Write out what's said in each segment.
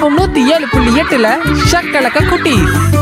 FM நூத்தி ஏழு புள்ளி எட்டுல ஷக்கலக்க குட்டி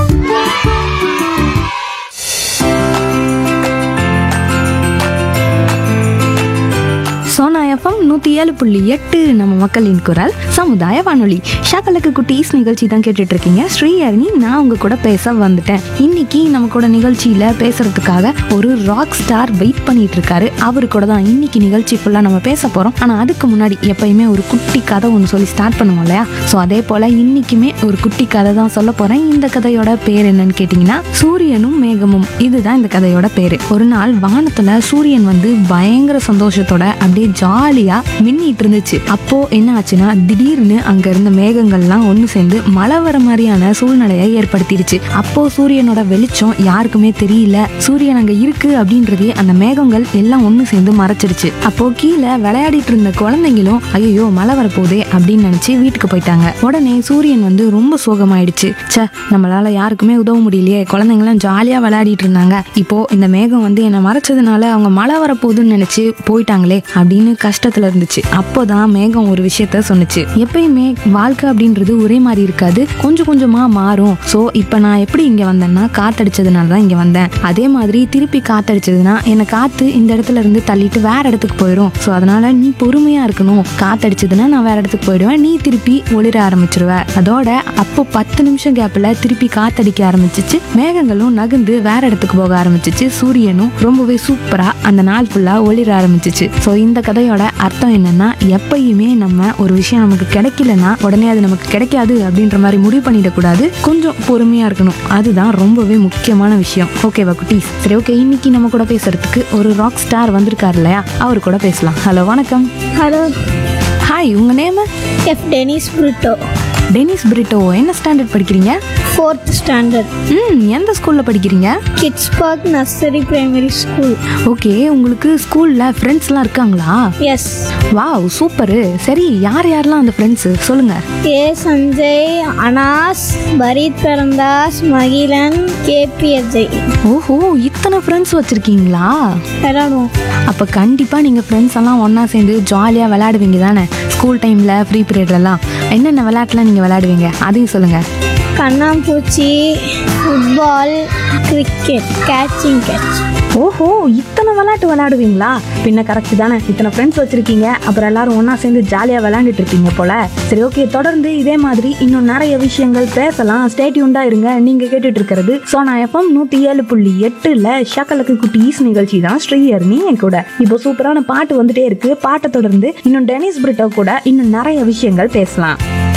சோனா எஃப்எம் நூற்றி ஏழு புள்ளி எட்டு நம்ம மக்களின் குரல் சமுதாய வானொலி ஷாக்கலக்கு குட்டீஸ் நிகழ்ச்சி தான் கேட்டுட்டு இருக்கீங்க ஸ்ரீஹரணி நான் உங்க கூட பேச வந்துட்டேன் இன்னைக்கு நம்ம கூட நிகழ்ச்சியில பேசுறதுக்காக ஒரு ராக் ஸ்டார் வெயிட் பண்ணிட்டு இருக்காரு அவரு கூட தான் இன்னைக்கு நிகழ்ச்சி ஃபுல்லாக நம்ம பேச போறோம் ஆனா அதுக்கு முன்னாடி எப்பயுமே ஒரு குட்டி கதை ஒன்று சொல்லி ஸ்டார்ட் பண்ணுவோம் இல்லையா ஸோ அதே போல இன்னைக்குமே ஒரு குட்டி கதை தான் சொல்ல போறேன் இந்த கதையோட பேர் என்னன்னு கேட்டிங்கன்னா சூரியனும் மேகமும் இதுதான் இந்த கதையோட பேரு ஒரு நாள் வானத்துல சூரியன் வந்து பயங்கர சந்தோஷத்தோட அப்படியே ஜாலியா மின்னிட்டு இருந்துச்சு அப்போ என்ன ஆச்சுன்னா திடீர்னு அங்க இருந்த மேகங்கள்லாம் ஒண்ணு சேர்ந்து மழை வர மாதிரியான சூழ்நிலையை ஏற்படுத்திடுச்சு அப்போ சூரியனோட வெளிச்சம் யாருக்குமே தெரியல சூரியன் அங்க இருக்கு அப்படின்றதே அந்த மேகங்கள் எல்லாம் ஒண்ணு சேர்ந்து மறைச்சிடுச்சு அப்போ கீழே விளையாடிட்டு இருந்த குழந்தைங்களும் ஐயோ மழை வரப்போதே அப்படின்னு நினைச்சு வீட்டுக்கு போயிட்டாங்க உடனே சூரியன் வந்து ரொம்ப சோகமாயிடுச்சு ச்சே நம்மளால யாருக்குமே உதவ முடியலையே குழந்தைங்களாம் ஜாலியா விளையாடிட்டு இருந்தாங்க இப்போ இந்த மேகம் வந்து என்னை மறைச்சதுனால அவங்க மழை வரப்போகுதுன்னு நினைச்சு போயிட்டாங்களே அப்படின்னு கஷ்டத்துல இருந்துச்சு அப்போதான் மேகம் ஒரு விஷயத்த சொன்னுச்சு எப்பயுமே வாழ்க்கை அப்படின்றது ஒரே மாதிரி இருக்காது கொஞ்சம் கொஞ்சமா மாறும் சோ இப்ப நான் எப்படி இங்க வந்தேன்னா காத்தடிச்சதுனால தான் இங்க வந்தேன் அதே மாதிரி திருப்பி காத்தடிச்சதுன்னா என்னை காத்து இந்த இடத்துல இருந்து தள்ளிட்டு வேற இடத்துக்கு போயிடும் ஸோ அதனால நீ பொறுமையா இருக்கணும் காத்தடிச்சதுன்னா நான் வேற இடத்துக்கு போயிடுவேன் நீ திருப்பி ஒளிர ஆரம்பிச்சிருவ அதோட அப்போ பத்து நிமிஷம் கேப்ல திருப்பி காத்தடிக்க ஆரம்பிச்சிச்சு மேகங்களும் நகர்ந்து வேற இடத்துக்கு போக ஆரம்பிச்சிச்சு சூரியனும் ரொம்பவே சூப்பரா அந்த நாள் ஃபுல்லா ஒளிர ஆரம்பிச்சிச்சு ஸோ இந்த கதையோட அர்த்தம் என்னன்னா எப்பயுமே நம்ம ஒரு விஷயம் நமக்கு கிடைக்கலன்னா உடனே அது நமக்கு கிடைக்காது அப்படின்ற மாதிரி முடிவு பண்ணிடக்கூடாது கொஞ்சம் பொறுமையா இருக்கணும் அதுதான் ரொம்பவே முக்கியமான விஷயம் ஓகேவா குட்டீஸ் சரி ஓகே இன்னைக்கு நம்ம கூட பேசுறதுக்கு ஒரு ராக் ஸ்டார் வந்திருக்காரு இல்லையா அவர் கூட பேசலாம் ஹலோ வணக்கம் ஹலோ ஹாய் உங்க name F Denis Brito Denis Brito என்ன ஸ்டாண்டர்ட் படிக்கிறீங்க ஃபோர்த் ஸ்டாண்டர்ட் ம் எந்த ஸ்கூல்ல படிக்கிறீங்க kids park nursery primary school okay உங்களுக்கு ஸ்கூல்ல ஃப்ரெண்ட்ஸ்லாம் இருக்காங்களா எஸ் வாவ் சூப்பரு சரி யார் யாரெல்லாம் அந்த ஃப்ரெண்ட்ஸ் சொல்லுங்க ஏ சஞ்சய் அனாஸ் பரீத் பரந்தாஸ் மகிழன் கேபி அஜய் ஓஹோ இத்தனை ஃப்ரெண்ட்ஸ் வச்சிருக்கீங்களா விளாடுவோம் அப்போ கண்டிப்பாக நீங்கள் ஃப்ரெண்ட்ஸ் எல்லாம் ஒன்றா சேர்ந்து ஜாலியாக விளையாடுவீங்க தானே ஸ்கூல் டைமில் ஃப்ரீ பீரியட்லலாம் என்னென்ன விளையாட்டுலாம் நீங்கள் விளையாடுவீங்க அதையும் சொல்லுங்கள் கண்ணாம்பூச்சி ஃபுட்பால் கிரிக்கெட் கேட்சிங் கேட்ச் ஓஹோ இத்தனை விளையாட்டு விளையாடுவீங்களா பின்ன கரெக்ட் தானே இத்தனை ஃப்ரெண்ட்ஸ் வச்சிருக்கீங்க அப்புறம் எல்லாரும் ஒன்றா சேர்ந்து ஜாலியாக விளையாண்டுட்டு இருப்பீங்க போல சரி ஓகே தொடர்ந்து இதே மாதிரி இன்னும் நிறைய விஷயங்கள் பேசலாம் ஸ்டேட்யூண்டாக இருங்க நீங்கள் கேட்டுட்டு இருக்கிறது சோனா எஃப்எம் நூற்றி ஏழு புள்ளி எட்டில் ஷக்கலக்கு குட்டீஸ் நிகழ்ச்சி தான் ஸ்ரீஹர்னி என் கூட இப்போ சூப்பரான பாட்டு வந்துட்டே இருக்கு பாட்டை தொடர்ந்து இன்னும் டெனிஸ் பிரிட்டோ கூட இன்னும் நிறைய விஷயங்கள் பேசலாம்